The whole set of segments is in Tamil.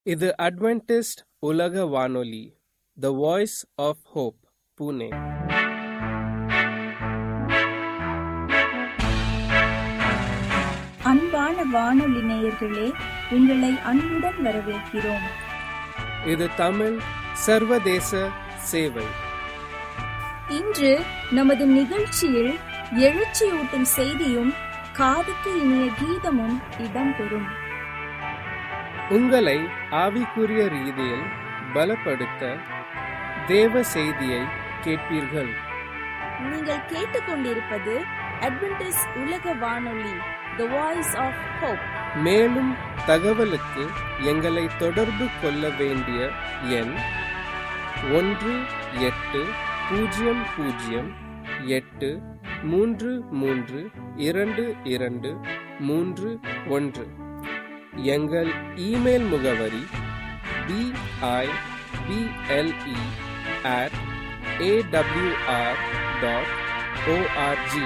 இது அட்வென்டிஸ்ட் உலக வானொலி the voice of hope Pune அன்பான வானொலி நேயர்களே உங்களை அன்புடன் வரவேற்கிறோம் இது தமிழ் சர்வதேச சேவை இன்று நமது நிகழ்ச்சியில் எழுச்சியூட்டும் செய்தியும் காதுக்கு இனிய கீதமும் இடம்பெறும் உங்களை ஆவிக்குரிய ரீதியில் பலப்படுத்த தேவ செய்தியை கேட்பீர்கள் நீங்கள் கேட்டுக்கொண்டிருப்பது அட்வென்டிஸ் உலக வானொலி த வாய்ஸ் ஆஃப் ஹோப் மேலும் தகவலுக்கு எங்களை தொடர்பு கொள்ள வேண்டிய எண் ஒன்று எட்டு பூஜ்ஜியம் பூஜ்ஜியம் எட்டு மூன்று மூன்று இரண்டு இரண்டு மூன்று ஒன்று எங்கள் இமெயில் முகவரி BIBLE at AWR dot ORG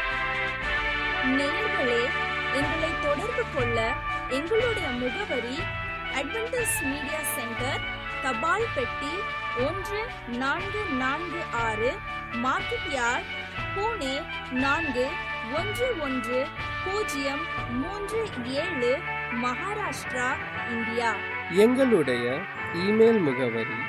நேயர்களே எங்களை தொடர்பு கொள்ள எங்களுடைய முகவரி அட்வென்டிஸ் மீடியா சென்டர் தபால் பெட்டி ஒன்று நான்கு நான்கு ஆறு மார்க்கெட் யார்ட் பூனே நான்கு ஒன்று ஒன்று பூஜ்ஜியம் மூன்று ஏழு மகாராஷ்டிரா இந்தியா எங்களுடைய இமெயில் முகவரி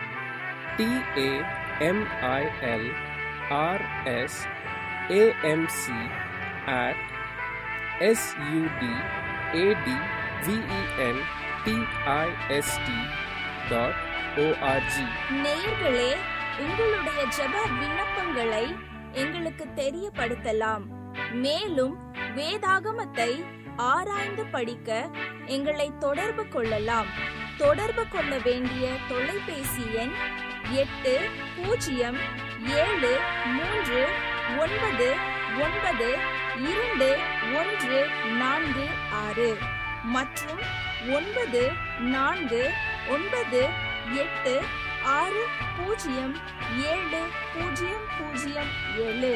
TAMIL RS AMC at SUD AT VEN DIST dot ORG நேயர்களே உங்களுடைய ஜெப விண்ணப்பங்களை எங்களுக்கு தெரியப்படுத்தலாம் மேலும் வேதாகமத்தை ஆராய்ந்து படிக்க எங்களை தொடர்பு கொள்ளலாம் தொடர்பு கொள்ள வேண்டிய தொலைபேசி எண் எட்டு பூஜ்ஜியம் ஏழு மூன்று ஒன்பது ஒன்பது இரண்டு ஒன்று நான்கு ஆறு மற்றும் ஒன்பது நான்கு ஒன்பது எட்டு ஆறு பூஜ்ஜியம் ஏழு பூஜ்ஜியம் பூஜ்ஜியம் ஏழு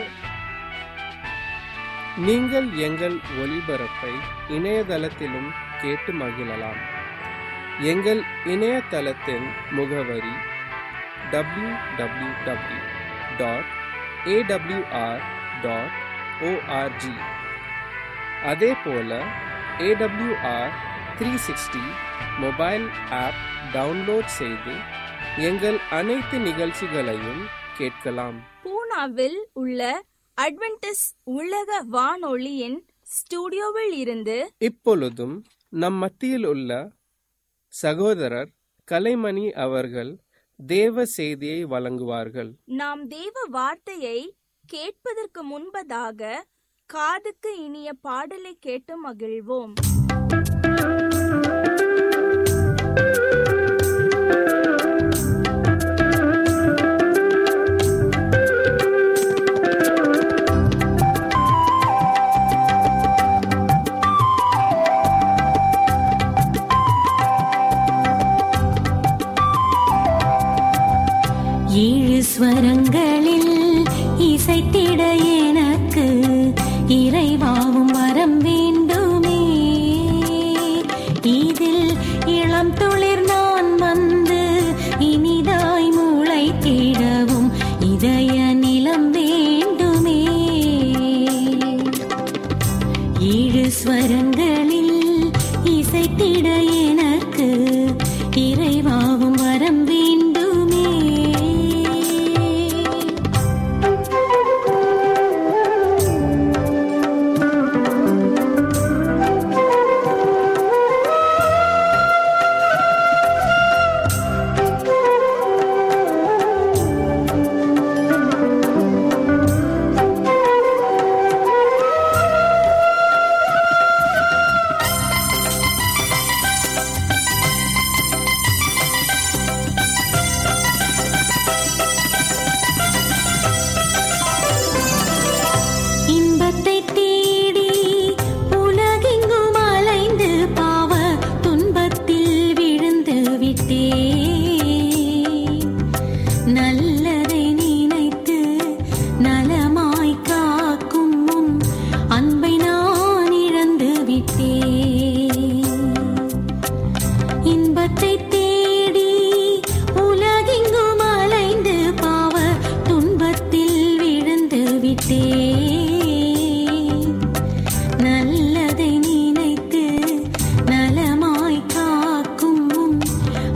நீங்கள் எங்கள் ஒளிபரப்பை இணையதளத்திலும் கேட்டு மகிழலாம் எங்கள் இணையதளத்தின் முகவரி W W W dot AWR dot ORG அதே போல AWR three sixty mobile app download செய்து எங்கள் அனைத்து நிகழ்ச்சிகளையும் கேட்கலாம் பூனாவில் உள்ள அட்வென்டிஸ் உலக வானொலியின் ஸ்டுடியோவில் இருந்து இப்பொழுதும் நம் மத்தியில் உள்ள சகோதரர் கலைமணி அவர்கள் தேவ செய்தியை வழங்குவார்கள் நாம் தேவ வார்த்தையை கேட்பதற்கு முன்பதாக காதுக்கு இனிய பாடலை கேட்டு மகிழ்வோம் ஏழு ஸ்வரங்களில் இசைத்திட எனக்கு இறைவாவும் வரம் வேண்டுமே இதில் இளம் துளிர் நான் வந்து இனிதாய் மூளை தேடவும் இதய நிலம் வேண்டுமே ஏழு ஸ்வரங்களில் இசைத்திட எனக்கு இறைவாவும் வரம் வேண்டுமே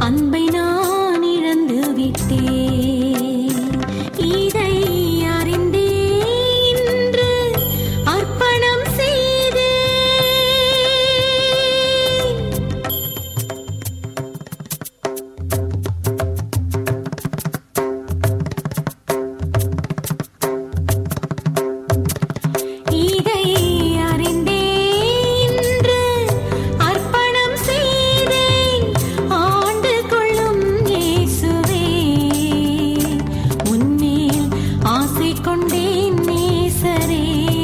அன்பை நான் இழந்து விட்டேன் இதை அறிந்தே இன்று அர்ப்பணம் செய்தேன் இதை அறிந்தே இன்று அர்ப்பணம் செய்தேன் ஆண்டு கொள்ளும் இயேசுவே உன்மேல் ஆசை கொண்டேன் நேசரே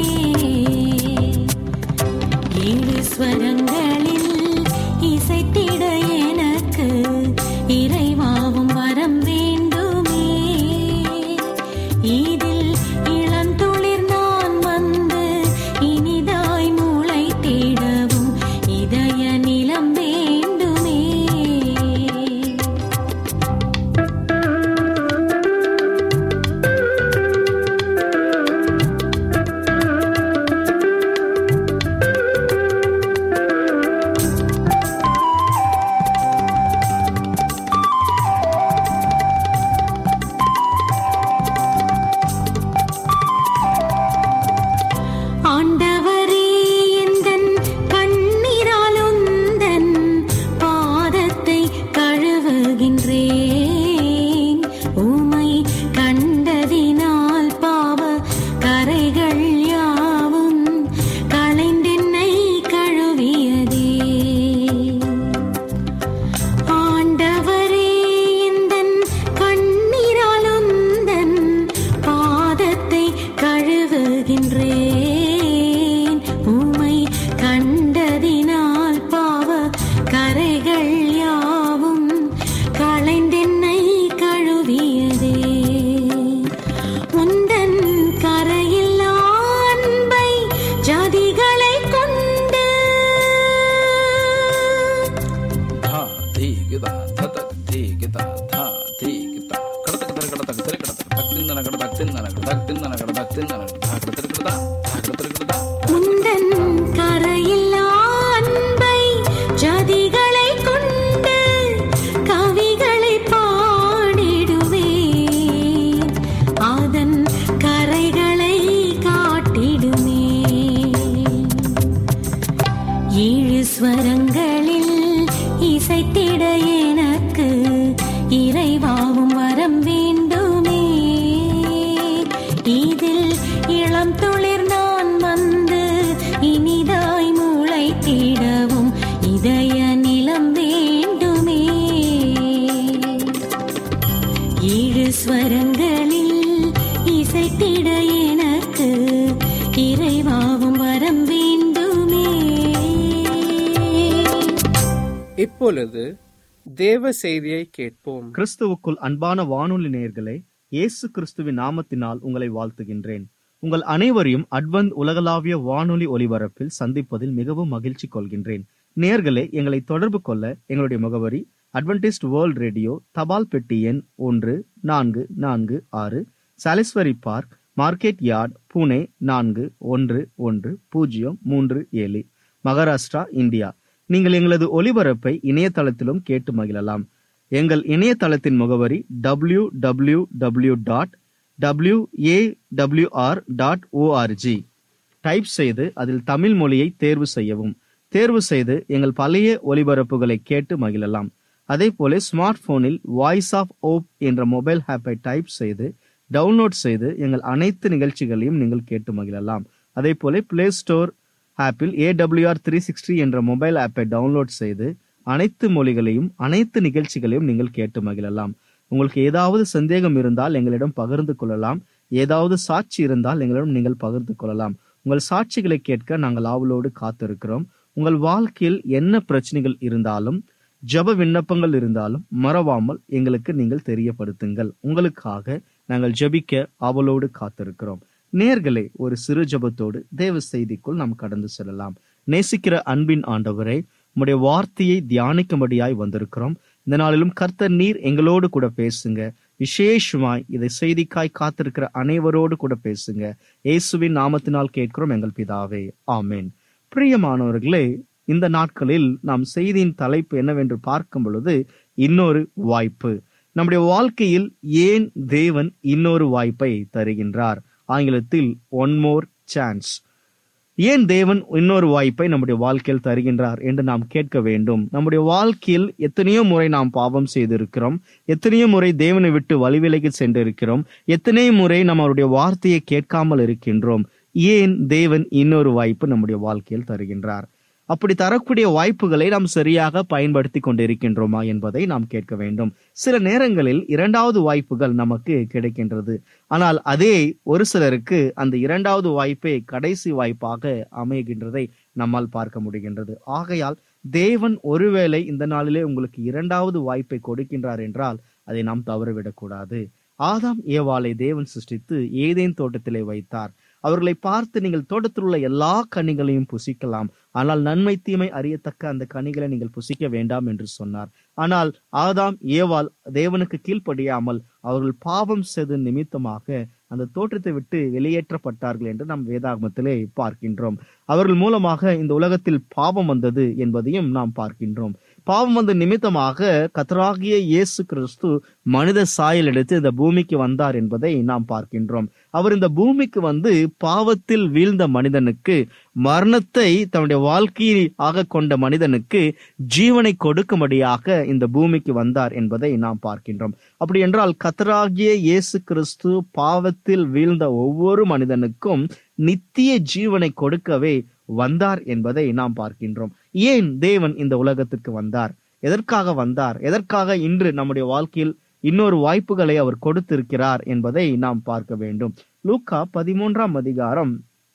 ஏழு ஸ்வரங்களில் இசைத்திட எனக்கு இறைவாவும் வரம் வேண்டுமே இதில் இளந்துளிர் நான் வந்து இனிதாய் மூளை தேடவும் இதய நிலம் வேண்டுமே ஆண்டவரே எந்தன் கண்ணீரால் உந்தன் பாதத்தை கழுவுகின்றேன் உமை கண்டதினால் பாவ கரைகள் யாவும் களைந்தென்னை கழுவியதே ஆண்டவரே எந்தன் கண்ணீரால் உந்தன் பாதத்தை கழுவுகின்றேன் உமை கண்டதினால் பாவ கரைகள் யாவும் களைந்தென்னை கழுவியதே உந்தன் கரையில்லா அன்பை ஜாதிகளை கொண்டு धा धी गिता धत धी गिता धा धी गिता கடதக தர கடதக தர கடதக தக்திந்தன கடதக திந்தன கடதக திந்தன கடதக திந்தன கடதக கடதக கடதா கடதக கடதா முந்தன் கரையில்லா அன்பை ஜதிகளை கொண்டு கவிகளை பாடிடுவேன் அதன் கரைகளை காட்டிடுமே ஏழு ஸ்வரங்களில் இசைத்திட எனக்கு இறைவாவும் வரம் வேண்டுமே இதில் இளம் துளிர் நான் வந்து இனிதாய் மூளை தேடவும் இதய நிலம் வேண்டுமே ஏழு ஸ்வரங்களில் இசைத்திட எனக்கு இறைவாவும் வரம் வேண்டுமே இப்பொழுது தேவ செய்தியை கேட்போம் கிறிஸ்துவுக்குள் அன்பான வானொலி நேயர்களே இயேசு கிறிஸ்துவின் நாமத்தினால் உங்களை வாழ்த்துகின்றேன் உங்கள் அனைவரையும் அட்வந்த் உலகளாவிய வானொலி ஒலிபரப்பில் சந்திப்பதில் மிகவும் மகிழ்ச்சி கொள்கின்றேன் நேயர்களே எங்களை தொடர்பு கொள்ள எங்களுடைய முகவரி அட்வென்டிஸ்ட் வேர்ல்ட் ரேடியோ தபால் பெட்டி எண் ஒன்று நான்கு நான்கு ஆறு Salisbury park market yard Pune நான்கு ஒன்று ஒன்று பூஜ்ஜியம் மூன்று ஏழு மகாராஷ்டிரா இந்தியா நீங்கள் எங்களது ஒலிபரப்பை இணையதளத்திலும் கேட்டு மகிழலாம் எங்கள் இணையதளத்தின் முகவரி W W W dot W A WR dot ORG type செய்து அதில் தமிழ் மொழியை தேர்வு செய்யவும் தேர்வு செய்து எங்கள் பழைய ஒலிபரப்புகளை கேட்டு மகிழலாம் அதே போல ஸ்மார்ட் போனில் வாய்ஸ் ஆஃப் ஓப் என்ற மொபைல் ஆப்பை டைப் செய்து டவுன்லோட் செய்து எங்கள் அனைத்து நிகழ்ச்சிகளையும் நீங்கள் கேட்டு மகிழலாம் அதே போல பிளே ஸ்டோர் ஆப்பில் ஏடபிள்யூஆர் த்ரீ சிக்ஸ்டி என்ற மொபைல் ஆப்பை டவுன்லோட் செய்து அனைத்து மொழிகளையும் அனைத்து நிகழ்ச்சிகளையும் நீங்கள் கேட்டு மகிழலாம் உங்களுக்கு ஏதாவது சந்தேகம் இருந்தால் எங்களிடம் பகிர்ந்து கொள்ளலாம் ஏதாவது சாட்சி இருந்தால் எங்களிடம் நீங்கள் பகிர்ந்து கொள்ளலாம் உங்கள் சாட்சிகளை கேட்க நாங்கள் ஆவலோடு காத்திருக்கிறோம் உங்கள் வாழ்க்கையில் என்ன பிரச்சனைகள் இருந்தாலும் ஜெப விண்ணப்பங்கள் இருந்தாலும் மறவாமல் எங்களுக்கு நீங்கள் தெரியப்படுத்துங்கள் உங்களுக்காக நாங்கள் ஜெபிக்க ஆவலோடு காத்திருக்கிறோம் நேர்களே ஒரு சிறு ஜெபத்தோடு தேவ செய்திக்குள் நாம் கடந்து செல்லலாம் நேசிக்கிற அன்பின் ஆண்டவரை உம்முடைய வார்த்தையை தியானிக்கும்படியாய் வந்திருக்கிறோம் இந்த நாளிலும் கர்த்தர் நீர் எங்களோடு கூட பேசுங்க விசேஷமாய் இதை செய்திக்காய் காத்திருக்கிற அனைவரோடு கூட பேசுங்க இயேசுவின் நாமத்தினால் கேட்கிறோம் எங்கள் பிதாவே ஆமென் பிரியமானவர்களே இந்த நாட்களில் நாம் செய்தியின் தலைப்பு என்னவென்று பார்க்கும் பொழுது இன்னொரு வாய்ப்பு நம்முடைய வாழ்க்கையில் ஏன் தேவன் இன்னொரு வாய்ப்பை தருகின்றார் ஆங்கிலத்தில் ஒன் மோர் சான்ஸ் ஏன் தேவன் இன்னொரு வாய்ப்பை நம்முடைய வாழ்க்கையில் தருகின்றார் என்று நாம் கேட்க வேண்டும் நம்முடைய வாழ்க்கையில் எத்தனையோ முறை நாம் பாவம் செய்திருக்கிறோம் எத்தனையோ முறை தேவனை விட்டு வழிவிலகி சென்றிருக்கிறோம் எத்தனையோ முறை நம்ம அவருடைய வார்த்தையை கேட்காமல் இருக்கின்றோம் ஏன் தேவன் இன்னொரு வாய்ப்பு நம்முடைய வாழ்க்கையில் தருகின்றார் அப்படி தரக்கூடிய வாய்ப்புகளை நாம் சரியாக பயன்படுத்தி கொண்டிருக்கின்றோமா என்பதை நாம் கேட்க வேண்டும் சில நேரங்களில் இரண்டாவது வாய்ப்புகள் நமக்கு கிடைக்கின்றது ஆனால் அதே ஒரு சிலருக்கு அந்த இரண்டாவது வாய்ப்பே கடைசி வாய்ப்பாக அமைகின்றதை நம்மால் பார்க்க முடிகின்றது ஆகையால் தேவன் ஒருவேளை இந்த நாளிலே உங்களுக்கு இரண்டாவது வாய்ப்பை கொடுக்கின்றார் என்றால் அதை நாம் தவறவிடக்கூடாது ஆதாம் ஏவாளை தேவன் சிருஷ்டித்து ஏதேன் தோட்டத்திலே வைத்தார் அவர்களை பார்த்து நீங்கள் தோட்டத்தில் உள்ள எல்லா கனிகளையும் புசிக்கலாம் ஆனால் நன்மை தீமை அறியத்தக்க அந்த கனிகளை நீங்கள் புசிக்க வேண்டாம் என்று சொன்னார் ஆனால் ஆதாம் ஏவாள் தேவனுக்கு கீழ்ப்படியாமல் அவர்கள் பாவம் செய்து நிமித்தமாக அந்த தோற்றத்தை விட்டு வெளியேற்றப்பட்டார்கள் என்று நாம் வேதாகமத்திலே பார்க்கின்றோம் அவர்கள் மூலமாக இந்த உலகத்தில் பாவம் வந்தது என்பதையும் நாம் பார்க்கின்றோம் பாவம் வந்த நிமித்தமாக கத்தராகிய இயேசு கிறிஸ்து மனித சாயல் எடுத்து இந்த பூமிக்கு வந்தார் என்பதை நாம் பார்க்கின்றோம் அவர் இந்த பூமிக்கு வந்து பாவத்தில் வீழ்ந்த மனிதனுக்கு மரணத்தை தன்னுடைய வாழ்க்கையாக கொண்ட மனிதனுக்கு ஜீவனை கொடுக்கும்படியாக இந்த பூமிக்கு வந்தார் என்பதை நாம் பார்க்கின்றோம் அப்படி என்றால் கத்தராகிய இயேசு கிறிஸ்து பாவத்தில் வீழ்ந்த ஒவ்வொரு மனிதனுக்கும் நித்திய ஜீவனை கொடுக்கவே வந்தார் என்பதை நாம் பார்க்கின்றோம் ஏன் தேவன் இந்த உலகத்திற்கு வந்தார் எதற்காக வந்தார் எதற்காக இன்று நம்முடைய வாழ்க்கையில் இன்னொரு வாய்ப்புகளை அவர் கொடுத்திருக்கிறார் என்பதை நாம் பார்க்க வேண்டும் லூக்கா பதிமூன்றாம் அதிகாரம்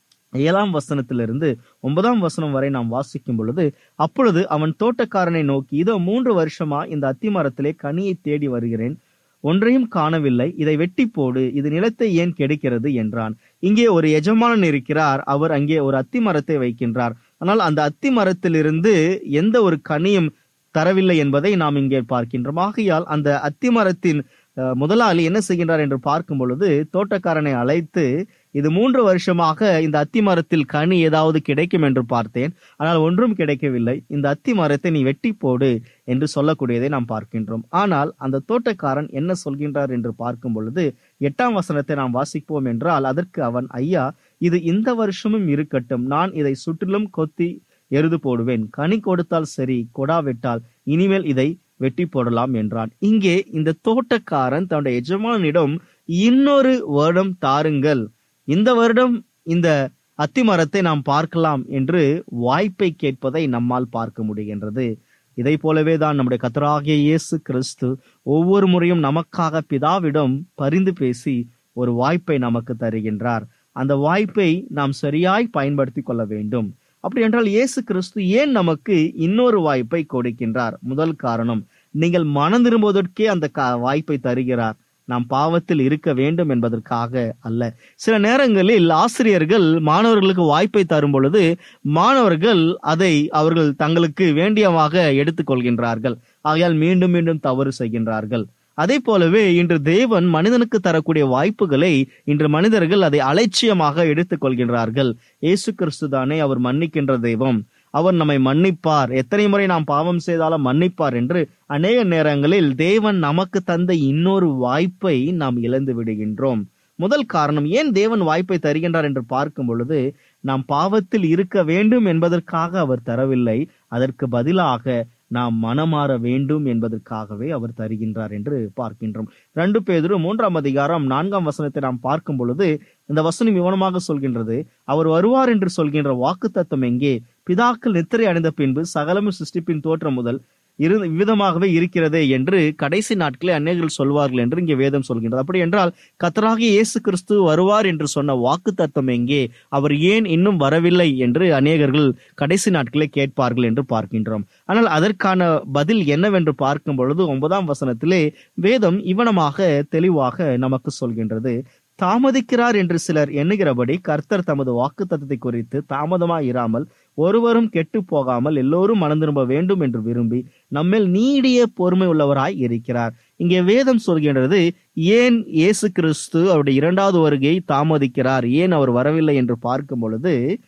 ஏழாம் வசனத்திலிருந்து ஒன்பதாம் வசனம் வரை நாம் வாசிக்கும் பொழுது அப்பொழுது அவன் தோட்டக்காரனை நோக்கி இதோ மூன்று வருஷமா இந்த அத்திமரத்திலே கனியை தேடி வருகிறேன் ஒன்றையும் காணவில்லை இதை வெட்டி போடு இது நிலத்தை ஏன் கெடுக்கிறது என்றான் இங்கே ஒரு எஜமானன் இருக்கிறார் அவர் அங்கே ஒரு அத்தி மரத்தை வைக்கின்றார் ஆனால் அந்த அத்தி மரத்திலிருந்து எந்த ஒரு கனியும் தரவில்லை என்பதை நாம் இங்கே பார்க்கின்றோம் ஆகையால் அந்த அத்தி மரத்தின் அஹ், முதலாளி என்ன செய்கின்றார் என்று பார்க்கும் பொழுது தோட்டக்காரனை அழைத்து இது மூன்று வருஷமாக இந்த அத்தி மரத்தில் கனி ஏதாவது கிடைக்கும் என்று பார்த்தேன் ஆனால் ஒன்றும் கிடைக்கவில்லை இந்த அத்தி மரத்தை நீ வெட்டி போடு என்று சொல்லக்கூடியதை நாம் பார்க்கின்றோம் ஆனால் அந்த தோட்டக்காரன் என்ன சொல்கின்றார் என்று பார்க்கும் பொழுது எட்டாம் வசனத்தை நாம் வாசிப்போம் என்றால் அதற்கு அவன் ஐயா இது இந்த வருஷமும் இருக்கட்டும் நான் இதை சுற்றிலும் கொத்தி எருது போடுவேன் கனி கொடுத்தால் சரி கொடாவிட்டால் இனிமேல் இதை வெட்டி போடலாம் என்றான் இங்கே இந்த தோட்டக்காரன் தன்னுடைய எஜமானிடம் இன்னொரு வருடம் தாருங்கள் இந்த வருடம் இந்த அத்தி மரத்தை நாம் பார்க்கலாம் என்று வாய்ப்பை கேட்பதை நம்மால் பார்க்க முடிகின்றது இதை போலவே தான் நம்முடைய கத்தராகிய இயேசு கிறிஸ்து ஒவ்வொரு முறையும் நமக்காக பிதாவிடம் பரிந்து பேசி ஒரு வாய்ப்பை நமக்கு தருகின்றார் அந்த வாய்ப்பை நாம் சரியாய் பயன்படுத்திக் கொள்ள வேண்டும் அப்படி என்றால் இயேசு கிறிஸ்து ஏன் நமக்கு இன்னொரு வாய்ப்பை கொடுக்கின்றார் முதல் காரணம் நீங்கள் மனம் திரும்புவதற்கே அந்த கா- வாய்ப்பை தருகிறார் நாம் பாவத்தில் இருக்க வேண்டும் என்பதற்காக அல்ல சில நேரங்களில் ஆசிரியர்கள் மாணவர்களுக்கு வாய்ப்பை தரும் பொழுது மாணவர்கள் அதை அவர்கள் தங்களுக்கு வேண்டியமாக எடுத்துக்கொள்கின்றார்கள் ஆகையால் மீண்டும் மீண்டும் தவறு செய்கின்றார்கள் அதே போலவே இன்று தேவன் மனிதனுக்கு தரக்கூடிய வாய்ப்புகளை இன்று மனிதர்கள் அதை அலட்சியமாக எடுத்துக்கொள்கின்றார்கள் இயேசு கிறிஸ்து தானே அவர் மன்னிக்கின்ற தெய்வம் அவர் நம்மை மன்னிப்பார் எத்தனை முறை நாம் பாவம் செய்தாலும் மன்னிப்பார் என்று அநேக நேரங்களில் தேவன் நமக்கு தந்த இன்னொரு வாய்ப்பை நாம் இழந்து விடுகின்றோம் முதல் காரணம் ஏன் தேவன் வாய்ப்பை தருகின்றார் என்று பார்க்கும் பொழுது நாம் பாவத்தில் இருக்க வேண்டும் என்பதற்காக அவர் தரவில்லை அதற்கு பதிலாக நாம் மனமாற வேண்டும் என்பதற்காகவே அவர் தருகின்றார் என்று பார்க்கின்றோம் ரெண்டு பேதுரு மூன்றாம் அதிகாரம் நான்காம் வசனத்தை நாம் பார்க்கும் பொழுது இந்த வசனம் விவரமாக சொல்கின்றது அவர் வருவார் என்று சொல்கின்ற வாக்கு தத்துவம் எங்கே பிதாக்கள் நித்திரை அடைந்த பின்பு சகலமும் சிருஷ்டிப்பின் தோற்றம் முதல் இரு விதமாகவே இருக்கிறதே என்று கடைசி நாட்களே அநேகர்கள் சொல்வார்கள் என்று இங்கே வேதம் சொல்கின்றது அப்படி என்றால் கத்தராகிய இயேசு கிறிஸ்து வருவார் என்று சொன்ன வாக்கு தத்துவம் எங்கே அவர் ஏன் இன்னும் வரவில்லை என்று அநேகர்கள் கடைசி நாட்களே கேட்பார்கள் என்று பார்க்கின்றோம் ஆனால் அதற்கான பதில் என்னவென்று பார்க்கும் பொழுது ஒன்பதாம் வசனத்திலே வேதம் இவனமாக தெளிவாக நமக்கு சொல்கின்றது தாமதிக்கிறார் என்று சிலர் எண்ணுகிறபடி கர்த்தர் தமது வாக்கு தத்தத்தை குறித்து தாமதமாய் இராமல் ஒருவரும் கெட்டு போகாமல் எல்லோரும் மனம் திரும்ப வேண்டும் என்று விரும்பி நம்மேல் நீடிய பொறுமை உள்ளவராய் இருக்கிறார் இங்கே வேதம் சொல்கின்றது ஏன் இயேசு கிறிஸ்து அவருடைய இரண்டாவது வருகையை தாமதிக்கிறார் ஏன் அவர் வரவில்லை என்று பார்க்கும் பொழுது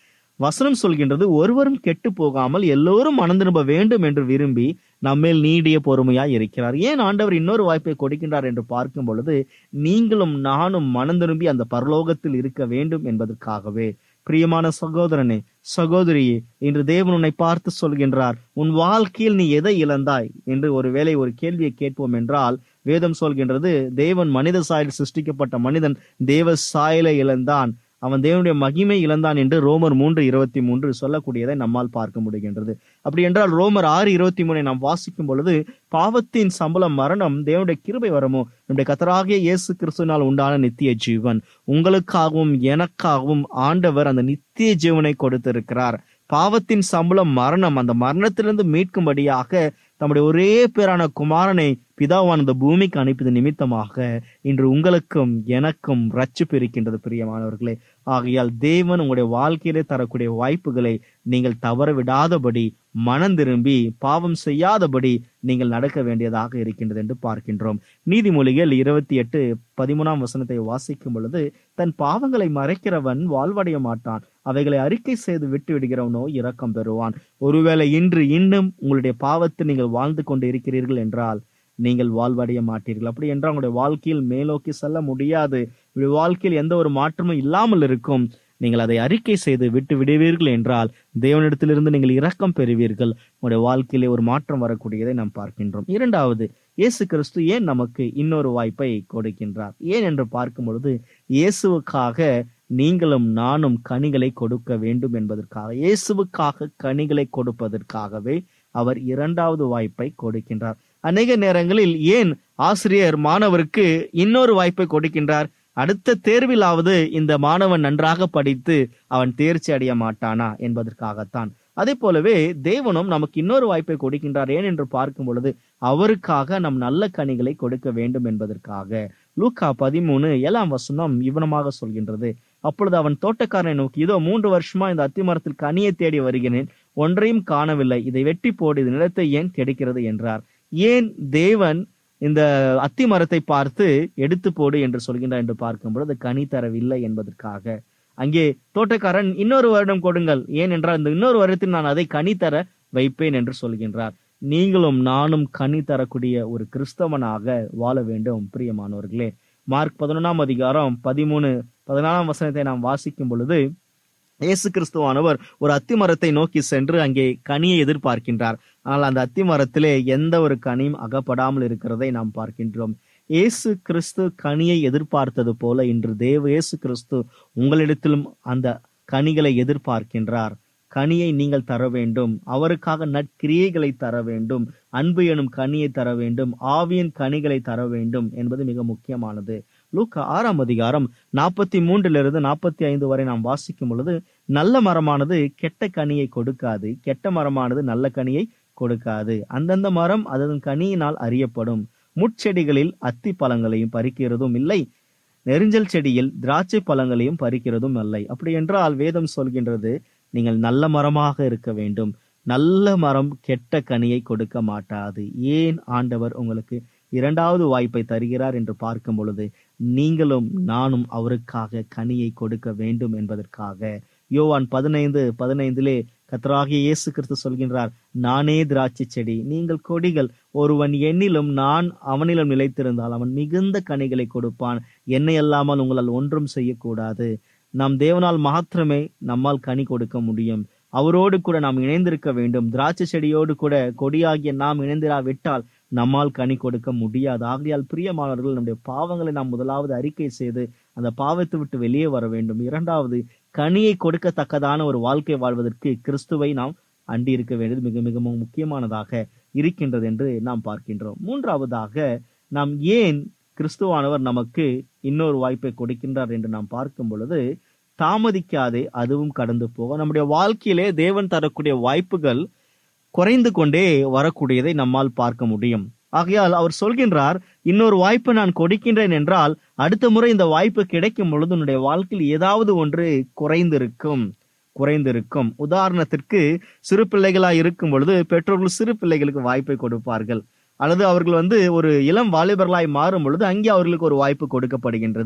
வசனம் சொல்கின்றது ஒருவரும் கெட்டு போகாமல் எல்லோரும் மனம் திரும்ப வேண்டும் என்று விரும்பி நம்மேல் நீடிய பொறுமையாய் இருக்கிறார் ஏன் ஆண்டவர் இன்னொரு வாய்ப்பை கொடுக்கின்றார் என்று பார்க்கும் பொழுது நீங்களும் நானும் மனம் திரும்பி அந்த பரலோகத்தில் இருக்க வேண்டும் என்பதற்காகவே பிரியமான சகோதரனே சகோதரியே இன்று தேவன் உன்னை பார்த்து சொல்கின்றார் உன் வாழ்க்கையில் நீ எதை இழந்தாய் என்று ஒருவேளை ஒரு கேள்வியை கேட்போம் என்றால் வேதம் சொல்கின்றது தேவன் மனித சாயல் சிருஷ்டிக்கப்பட்ட மனிதன் தேவ சாயலை இழந்தான் அவன் தேவனுடைய மகிமை இழந்தான் என்று ரோமர் மூன்று இருபத்தி மூன்று சொல்லக்கூடியதை நம்மால் பார்க்க முடிகின்றது அப்படி என்றால் ரோமர் ஆறு இருபத்தி மூணை நாம் வாசிக்கும் பொழுது பாவத்தின் சம்பளம் மரணம் தேவனுடைய கிருபை வரமோ நம்முடைய கத்தராகிய இயேசு கிறிஸ்துவினால் உண்டான நித்திய ஜீவன் உங்களுக்காகவும் எனக்காகவும் ஆண்டவர் அந்த நித்திய ஜீவனை கொடுத்திருக்கிறார் பாவத்தின் சம்பளம் மரணம் அந்த மரணத்திலிருந்து மீட்கும்படியாக தம்முடைய ஒரே பேரான குமாரனை பிதாவான இந்த பூமிக்கு அனுப்பியது நிமித்தமாக இன்று உங்களுக்கும் எனக்கும் ரட்சிப்பு இருக்கின்றது பிரியமானவர்களே ஆகையால் தேவன் உங்களுடைய வாழ்க்கையிலே தரக்கூடிய வாய்ப்புகளை நீங்கள் தவற விடாதபடி மனம் திரும்பி பாவம் செய்யாதபடி நீங்கள் நடக்க வேண்டியதாக இருக்கின்றது என்று பார்க்கின்றோம் நீதிமொழிகள் இருபத்தி எட்டு பதிமூணாம் வசனத்தை வாசிக்கும் பொழுது தன் பாவங்களை மறைக்கிறவன் வாழ்வடைய மாட்டான் அவைகளை அறிக்கை செய்து விட்டு விடுகிறவனோ இரக்கம் பெறுவான் ஒருவேளை இன்று இன்னும் உங்களுடைய பாவத்தில் நீங்கள் வாழ்ந்து கொண்டு இருக்கிறீர்கள் என்றால் நீங்கள் வாழ்வடைய மாட்டீர்கள் அப்படி என்றால் உங்களுடைய வாழ்க்கையில் மேலோக்கி செல்ல முடியாது உங்களுடைய வாழ்க்கையில் எந்த ஒரு மாற்றமும் இல்லாமல் இருக்கும் நீங்கள் அதை அறிக்கை செய்து விட்டு விடுவீர்கள் என்றால் தேவனிடத்திலிருந்து நீங்கள் இரக்கம் பெறுவீர்கள் உங்களுடைய வாழ்க்கையிலே ஒரு மாற்றம் வரக்கூடியதை நாம் பார்க்கின்றோம் இரண்டாவது இயேசு கிறிஸ்து ஏன் நமக்கு இன்னொரு வாய்ப்பை கொடுக்கின்றார் ஏன் என்று பார்க்கும் பொழுது இயேசுவுக்காக நீங்களும் நானும் கனிகளை கொடுக்க வேண்டும் என்பதற்காக இயேசுவுக்காக கனிகளை கொடுப்பதற்காகவே அவர் இரண்டாவது வாய்ப்பை கொடுக்கின்றார் அநேக நேரங்களில் ஏன் ஆசிரியர் மாணவருக்கு இன்னொரு வாய்ப்பை கொடுக்கின்றார் அடுத்த தேர்விலாவது இந்த மாணவன் நன்றாக படித்து அவன் தேர்ச்சி அடைய மாட்டானா என்பதற்காகத்தான் அதே போலவே தேவனும் நமக்கு இன்னொரு வாய்ப்பை கொடுக்கின்றார் ஏன் என்று பார்க்கும் பொழுது அவருக்காக நம் நல்ல கனிகளை கொடுக்க வேண்டும் என்பதற்காக லூக்கா பதிமூணு ஏழாம் வசனம் இவனமாக சொல்கின்றது அப்பொழுது அவன் தோட்டக்காரனை நோக்கி இதோ மூன்று வருஷமா இந்த அத்தி மரத்தில் கனியை தேடி வருகிறேன் ஒன்றையும் காணவில்லை இதை வெட்டி போடு இது நிலத்தை ஏன் கெடுக்கிறது என்றார் ஏன் தேவன் இந்த அத்தி மரத்தை பார்த்து எடுத்து போடு என்று சொல்கின்றார் என்று பார்க்கும் பொழுது கனி தரவில்லை என்பதற்காக அங்கே தோட்டக்காரன் இன்னொரு வருடம் கொடுங்கள் ஏனென்றால் இந்த இன்னொரு வருடத்தில் நான் அதை கனி தர வைப்பேன் என்று சொல்கின்றார் நீங்களும் நானும் கனி தரக்கூடிய ஒரு கிறிஸ்தவனாக வாழ வேண்டும் பிரியமானவர்களே மார்க் பதினொன்றாம் அதிகாரம் பதிமூணு பதினாலாம் வசனத்தை நாம் வாசிக்கும் பொழுது இயேசு கிறிஸ்துவானவர் ஒரு அத்தி மரத்தை நோக்கி சென்று அங்கே கனியை எதிர்பார்க்கின்றார் ஆனால் அந்த அத்தி மரத்திலே எந்த ஒரு கனியும் அகப்படாமல் இருக்கிறதை நாம் பார்க்கின்றோம் இயேசு கிறிஸ்து கனியை எதிர்பார்த்தது போல இன்று தேவ இயேசு கிறிஸ்து உங்களிடத்திலும் அந்த கனிகளை எதிர்பார்க்கின்றார் கனியை நீங்கள் தர வேண்டும் அவருக்காக நற்கிரியைகளை தர வேண்டும் அன்பு எனும் கனியை தர வேண்டும் ஆவியின் கனிகளை தர வேண்டும் என்பது மிக முக்கியமானது லூக்கா ஆறாம் அதிகாரம் நாற்பத்தி மூன்றிலிருந்து நாற்பத்தி ஐந்து வரை நாம் வாசிக்கும் பொழுது நல்ல மரமானது கெட்ட கனியை கொடுக்காது கெட்ட மரமானது நல்ல கனியை கொடுக்காது அந்தந்த மரம் அதன் கனியினால் அறியப்படும் முட்செடிகளில் அத்தி பழங்களையும் பறிக்கிறதும் இல்லை நெருஞ்சல் செடியில் திராட்சை பழங்களையும் பறிக்கிறதும் இல்லை அப்படி என்றால் வேதம் சொல்கின்றது நீங்கள் நல்ல மரமாக இருக்க வேண்டும் நல்ல மரம் கெட்ட கனியை கொடுக்க மாட்டாது ஏன் ஆண்டவர் உங்களுக்கு இரண்டாவது வாய்ப்பை தருகிறார் என்று பார்க்கும் பொழுது நீங்களும் நானும் அவருக்காக கனியை கொடுக்க வேண்டும் என்பதற்காக யோவான் பதினைந்து பதினைந்திலே கத்தராகிய இயேசு கிறிஸ்து சொல்கின்றார் நானே திராட்சை செடி நீங்கள் கொடிகள் ஒருவன் என்னிலும் நான் அவனிலும் நிலைத்திருந்தால் அவன் மிகுந்த கனிகளை கொடுப்பான் என்னை அல்லாமல் உங்களால் ஒன்றும் செய்யக்கூடாது நாம் தேவனால் மாத்திரமே நம்மால் கனி கொடுக்க முடியும் அவரோடு கூட நாம் இணைந்திருக்க வேண்டும் திராட்சை செடியோடு கூட கொடியாகிய நாம் இணைந்திராவிட்டால் நம்மால் கனி கொடுக்க முடியாது ஆகையால் பிரியமானவர்கள் நம்முடைய பாவங்களை நாம் முதலாவது அறிக்கை செய்து அந்த பாவத்தை விட்டு வெளியே வர வேண்டும் இரண்டாவது கனியை கொடுக்கத்தக்கதான ஒரு வாழ்க்கை வாழ்வதற்கு கிறிஸ்துவை நாம் அண்டி இருக்க வேண்டியது மிக மிக முக்கியமானதாக இருக்கின்றது என்று நாம் பார்க்கின்றோம் மூன்றாவதாக நாம் ஏன் கிறிஸ்துவானவர் நமக்கு இன்னொரு வாய்ப்பை கொடுக்கின்றார் என்று நாம் பார்க்கும் பொழுது தாமதிக்காதே அதுவும் கடந்து போகும் நம்முடைய வாழ்க்கையிலே தேவன் தரக்கூடிய வாய்ப்புகள் குறைந்து கொண்டே வரக்கூடியதை நம்மால் பார்க்க முடியும் ஆகையால் அவர் சொல்கின்றார் இன்னொரு வாய்ப்பு நான் கொடுக்கின்றேன் என்றால் அடுத்த முறை இந்த வாய்ப்பு கிடைக்கும் பொழுது உன்னுடைய வாழ்க்கையில் ஏதாவது ஒன்று குறைந்திருக்கும் குறைந்திருக்கும் உதாரணத்திற்கு சிறு பிள்ளைகளா இருக்கும் பொழுது பெற்றோர்கள் சிறு பிள்ளைகளுக்கு வாய்ப்பை கொடுப்பார்கள் அல்லது அவர்கள் வந்து ஒரு இளம் வாலிபர்களாய் மாறும் பொழுது அங்கே அவர்களுக்கு ஒரு வாய்ப்பு கொடுக்கப்படுகின்றது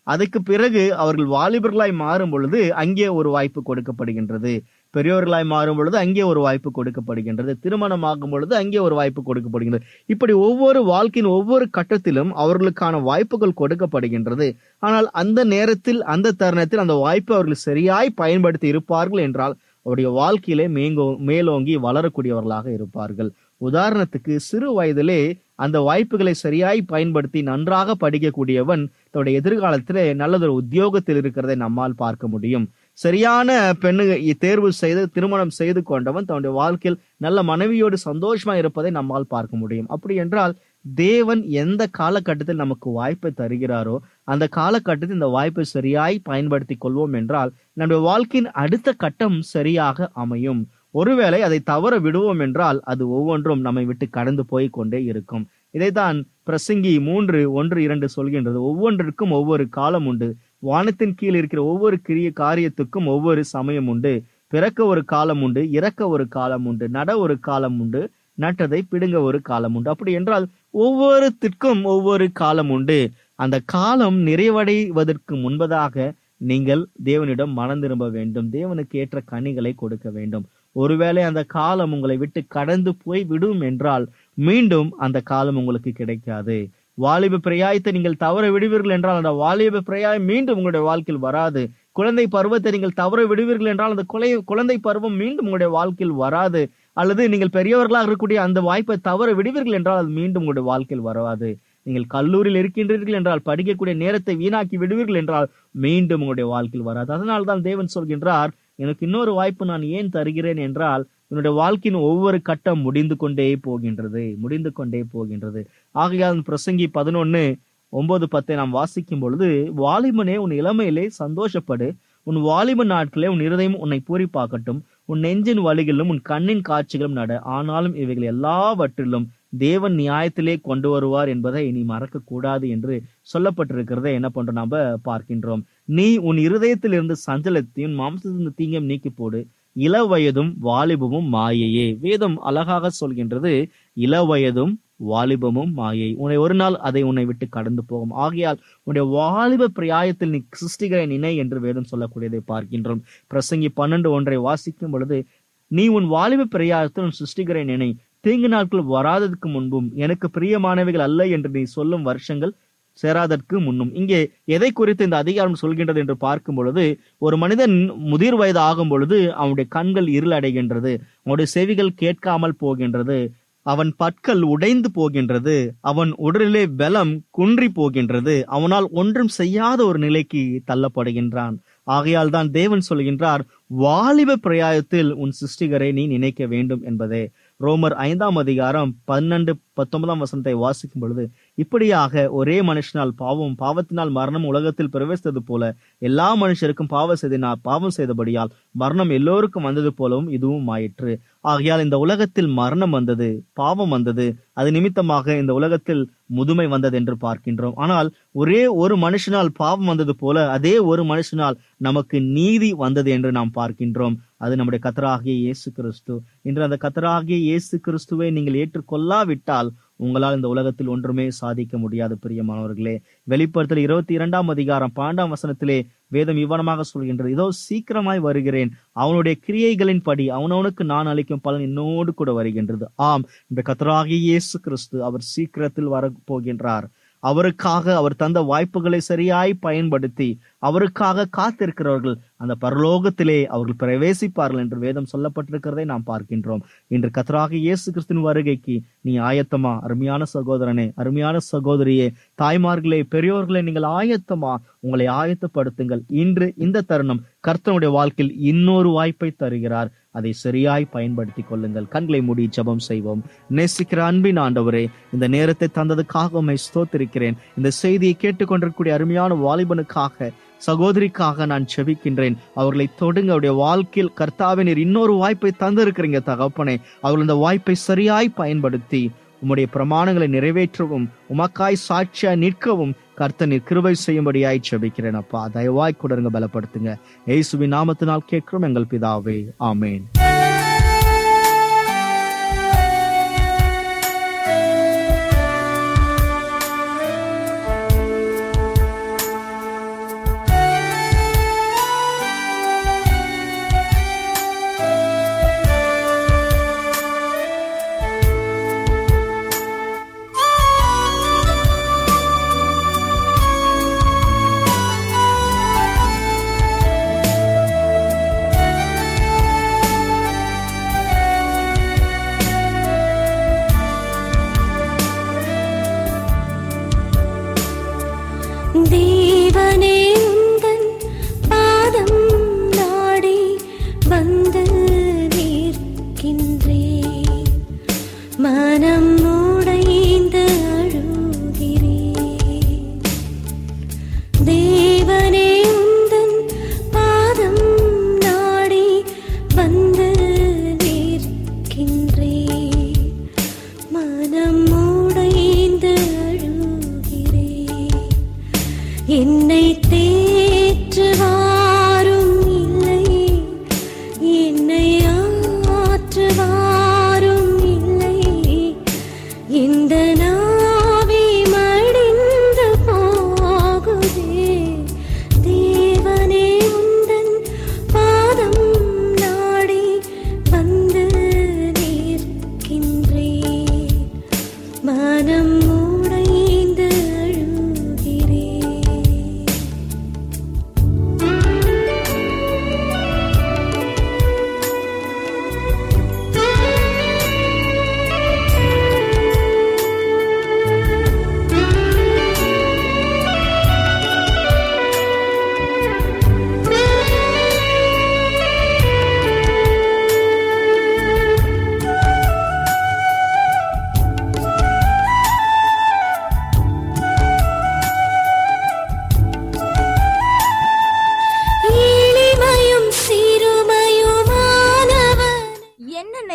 அதுக்கு பிறகு அவர்கள் வாலிபர்களாய் மாறும் பொழுது அங்கே ஒரு வாய்ப்பு கொடுக்கப்படுகின்றது பெரியோர்களாய் மாறும் பொழுது அங்கே ஒரு வாய்ப்பு கொடுக்கப்படுகின்றது திருமணம் ஆகும் பொழுது அங்கே ஒரு வாய்ப்பு கொடுக்கப்படுகின்றது இப்படி ஒவ்வொரு வாழ்க்கையின் ஒவ்வொரு கட்டத்திலும் அவர்களுக்கான வாய்ப்புகள் கொடுக்கப்படுகின்றது ஆனால் அந்த நேரத்தில் அந்த தருணத்தில் அந்த வாய்ப்பை அவர்கள் சரியாய் பயன்படுத்தி இருப்பார்கள் என்றால் அவருடைய வாழ்க்கையிலே மேங்கோ மேலோங்கி வளரக்கூடியவர்களாக இருப்பார்கள் உதாரணத்துக்கு சிறு வயதிலே அந்த வாய்ப்புகளை சரியாய் பயன்படுத்தி நன்றாக படிக்கக்கூடியவன் தன்னுடைய எதிர்காலத்திலே நல்லதொரு உத்தியோகத்தில் இருக்கிறதை நம்மால் பார்க்க முடியும் சரியான பெண்ணு தேர்வு செய்து திருமணம் செய்து கொண்டவன் தன்னுடைய வாழ்க்கையில் நல்ல மனைவியோடு சந்தோஷமா இருப்பதை நம்மால் பார்க்க முடியும் அப்படி என்றால் தேவன் எந்த காலகட்டத்தில் நமக்கு வாய்ப்பை தருகிறாரோ அந்த காலகட்டத்தில் இந்த வாய்ப்பை சரியாய் பயன்படுத்தி கொள்வோம் என்றால் நம்முடைய வாழ்க்கையின் அடுத்த கட்டம் சரியாக அமையும் ஒருவேளை அதை தவற விடுவோம் என்றால் அது ஒவ்வொன்றும் நம்மை விட்டு கடந்து போய் கொண்டே இருக்கும் இதைத்தான் பிரசங்கி மூன்று ஒன்று இரண்டு சொல்கின்றது ஒவ்வொன்றிற்கும் ஒவ்வொரு காலம் உண்டு வானத்தின் கீழ் இருக்கிற ஒவ்வொரு கிரிய காரியத்துக்கும் ஒவ்வொரு சமயம் உண்டு பிறக்க ஒரு காலம் உண்டு இறக்க ஒரு காலம் உண்டு நட ஒரு காலம் உண்டு நட்டதை பிடுங்க ஒரு காலம் உண்டு அப்படி என்றால் ஒவ்வொருத்திற்கும் ஒவ்வொரு காலம் உண்டு அந்த காலம் நிறைவடைவதற்கு முன்பதாக நீங்கள் தேவனிடம் மனம் திரும்ப வேண்டும் தேவனுக்கு ஏற்ற கனிகளை கொடுக்க வேண்டும் ஒருவேளை அந்த காலம் உங்களை விட்டு கடந்து போய் விடும் என்றால் மீண்டும் அந்த காலம் உங்களுக்கு கிடைக்காது வாலிப பிரயாயத்தை நீங்கள் தவற விடுவீர்கள் என்றால் அந்த வாலிப பிரயாயம் மீண்டும் உங்களுடைய வாழ்க்கையில் வராது குழந்தை பருவத்தை நீங்கள் தவற விடுவீர்கள் என்றால் அந்த குலை குழந்தை பருவம் மீண்டும் உங்களுடைய வாழ்க்கையில் வராது அல்லது நீங்கள் பெரியவர்களாக இருக்கக்கூடிய அந்த வாய்ப்பை தவற விடுவீர்கள் என்றால் அது மீண்டும் உங்களுடைய வாழ்க்கையில் வராது நீங்கள் கல்லூரியில் இருக்கின்றீர்கள் என்றால் படிக்கக்கூடிய நேரத்தை வீணாக்கி விடுவீர்கள் என்றால் மீண்டும் உங்களுடைய வாழ்க்கையில் வராது அதனால் தான் தேவன் சொல்கின்றார் எனக்கு இன்னொரு வாய்ப்பு நான் ஏன் தருகிறேன் என்றால் என்னுடைய வாழ்க்கையின் ஒவ்வொரு கட்டம் முடிந்து கொண்டே போகின்றது முடிந்து கொண்டே போகின்றது ஆகையால் பிரசங்கி பதினொன்னு ஒன்பது பத்தை நாம் வாசிக்கும் பொழுது வாலிபனே உன் இளமையிலே சந்தோஷப்படு உன் வாலிப நாட்களே உன் இருதயம் உன்னை பூரிப்பாக்கட்டும் உன் நெஞ்சின் வழிகளிலும் உன் கண்ணின் காட்சிகளும் நட ஆனாலும் இவைகள் எல்லாவற்றிலும் தேவன் நியாயத்திலே கொண்டு வருவார் என்பதை நீ மறக்க கூடாது என்று சொல்லப்பட்டிருக்கிறதை என்ன பண்றோம் நாம பார்க்கின்றோம் நீ உன் இருதயத்தில் இருந்து சஞ்சலத்தையும் மாம்சத்திலிருந்து தீங்கம் நீக்கி போடு இள வயதும் வாலிபமும் மாயையே வேதம் அழகாக சொல்கின்றது இள வயதும் வாலிபமும் மாயை உன்னை ஒரு நாள் அதை உன்னை விட்டு கடந்து போகும் ஆகையால் உன்னுடைய வாலிப பிராயத்தில் நீ சிருஷ்டிகரை நினை என்று வேதம் சொல்லக்கூடியதை பார்க்கின்றோம் பிரசங்கி பன்னெண்டு ஒன்றை வாசிக்கும் பொழுது நீ உன் வாலிப பிரயாயத்தில் உன் சிருஷ்டிகரை நினை தீங்கு நாட்கள் வராததுக்கு முன்பும் எனக்கு பிரியமானவைகள் அல்ல என்று நீ சொல்லும் வருஷங்கள் சேராதற்கு முன்னும் இங்கே எதை குறித்து இந்த அதிகாரம் சொல்கின்றது என்று பார்க்கும் பொழுது ஒரு மனிதன் முதிர் வயது ஆகும் பொழுது அவனுடைய கண்கள் இருளடைகின்றது அவனுடைய செவிகள் கேட்காமல் போகின்றது அவன் பற்கள் உடைந்து போகின்றது அவன் உடலிலே பலம் குன்றி போகின்றது அவனால் ஒன்றும் செய்யாத ஒரு நிலைக்கு தள்ளப்படுகின்றான் ஆகையால் தான் தேவன் சொல்கின்றார் வாலிப பிரயாயத்தில் உன் சிருஷ்டிகரை நீ நினைக்க வேண்டும் என்பதே ரோமர் ஐந்தாம் அதிகாரம் பன்னெண்டு பத்தொன்பதாம் வசனத்தை வாசிக்கும் பொழுது இப்படியாக ஒரே மனுஷனால் பாவம் பாவத்தினால் மரணம் உலகத்தில் பிரவேசித்தது போல எல்லா மனுஷருக்கும் பாவ செய்தினால் பாவம் செய்தபடியால் மரணம் எல்லோருக்கும் வந்தது போலவும் இதுவும் ஆயிற்று ஆகையால் இந்த உலகத்தில் மரணம் வந்தது பாவம் வந்தது அது நிமித்தமாக இந்த உலகத்தில் முதுமை வந்தது என்று பார்க்கின்றோம் ஆனால் ஒரே ஒரு மனுஷனால் பாவம் வந்தது போல அதே ஒரு மனுஷனால் நமக்கு நீதி வந்தது என்று நாம் பார்க்கின்றோம் அது நம்முடைய கத்தராகிய இயேசு கிறிஸ்து இன்று அந்த கத்தராகிய இயேசு கிறிஸ்துவை நீங்கள் ஏற்றுக்கொள்ளாவிட்டால் உங்களால் இந்த உலகத்தில் ஒன்றுமே சாதிக்க முடியாது பிரியமானவர்களே வெளிப்படுத்தல் இருபத்தி இரண்டாம் அதிகாரம் பாண்டாம் வசனத்திலே வேதம் இவ்வனமாக சொல்கின்றது இதோ சீக்கிரமாய் வருகிறேன் அவனுடைய கிரியைகளின் படி அவனவனுக்கு நான் அளிக்கும் பலன் என்னோடு கூட வருகின்றது ஆம் இந்த கத்தராகிய இயேசு கிறிஸ்து அவர் சீக்கிரத்தில் வர போகின்றார் அவருக்காக அவர் தந்த வாய்ப்புகளை சரியாய் பயன்படுத்தி அவருக்காக காத்திருக்கிறவர்கள் அந்த பரலோகத்திலே அவர்கள் பிரவேசிப்பார்கள் என்று வேதம் சொல்லப்பட்டிருக்கிறதை நாம் பார்க்கின்றோம் இன்று கத்தராக இயேசு கிறிஸ்துவின் வருகைக்கு நீ ஆயத்தமா அருமையான சகோதரனே அருமையான சகோதரியே தாய்மார்களே பெரியோர்களே நீங்கள் ஆயத்தமா உங்களை ஆயத்தப்படுத்துங்கள் இன்று இந்த தருணம் கர்த்தனுடைய வாழ்க்கையில் இன்னொரு வாய்ப்பை தருகிறார் அதை சரியாய் பயன்படுத்திக் கொள்ளுங்கள் கண்களை மூடி ஜெபம் செய்வோம் நேசிக்கிற அன்பின் ஆண்டவரே இந்த நேரத்தை தந்ததுக்காக உம்மை ஸ்தோத்திருக்கிறேன் இந்த செய்தியை கேட்டுக்கொண்டிருக்கக்கூடிய அருமையான வாலிபனுக்காக சகோதரிக்காக நான் செபிக்கின்றேன் அவர்களை தொடுங்க அவருடைய வாழ்க்கையில் கர்த்தாவே நீர் இன்னொரு வாய்ப்பை தந்திருக்கிறீங்க தகப்பனே அவர்கள் இந்த வாய்ப்பை சரியாய் பயன்படுத்தி உம்முடைய பிரமாணங்களை நிறைவேற்றவும் உமக்காய் சாட்சியா நிற்கவும் கர்த்தனின் கிருபை செய்யும்படியாய் செபிக்கிறேன் அப்பா தயவாய் கொடுங்க பலப்படுத்துங்க ஏசுவின் நாமத்தினால் கேட்கிறோம் எங்கள் பிதாவே ஆமேன்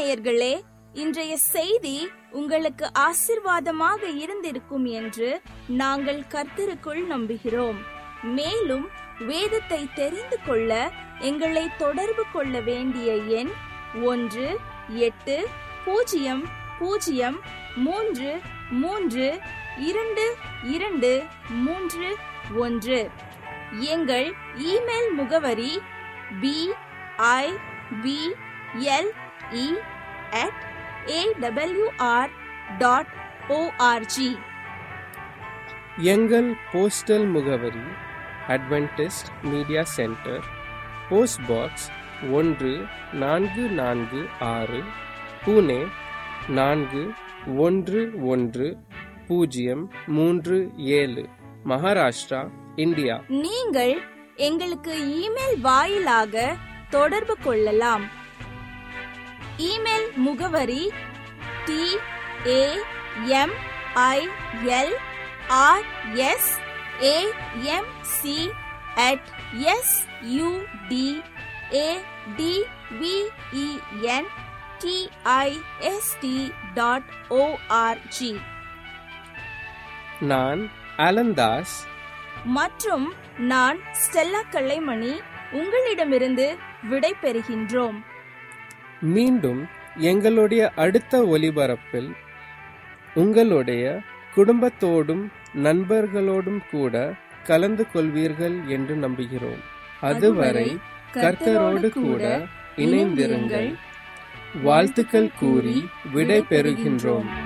நேயர்களே இன்றைய செய்தி உங்களுக்கு ஆசிர்வாதமாக இருந்திருக்கும் என்று நாங்கள் கர்த்தருக்குள் நம்புகிறோம் மேலும் வேதத்தை தெரிந்து கொள்ள எங்களை தொடர்பு கொள்ள வேண்டிய எண் ஒன்று எட்டு பூஜ்ஜியம் பூஜ்ஜியம் மூன்று மூன்று இரண்டு இரண்டு மூன்று ஒன்று எங்கள் இமெயில் முகவரி B I B L E at AWR dot ORG எங்கள் போஸ்டல் முகவரி Adventist media centre post box ஒன்று நான்கு நான்கு ஆறு புனே நான்கு ஒன்று ஒன்று பூஜ்ஜியம் மூன்று ஏழு மகாராஷ்டிரா இந்தியா நீங்கள் எங்களுக்கு இமெயில் வாயிலாக தொடர்பு கொள்ளலாம் இமெயில் முகவரி T A M I L R S A M C at S U D A T V E N D I S T dot ORG நான் அலந்தாஸ் மற்றும் நான் ஸ்டெல்லா கல்லைமணி உங்களிடமிருந்து விடை பெறுகின்றோம் மீண்டும் எங்களுடைய அடுத்த ஒலிபரப்பில் உங்களுடைய குடும்பத்தோடும் நண்பர்களோடும் கூட கலந்து கொள்வீர்கள் என்று நம்புகிறோம் அதுவரை கர்த்தரோடு கூட இணைந்திருங்கள் வாழ்த்துக்கள் கூறி விடை பெறுகின்றோம்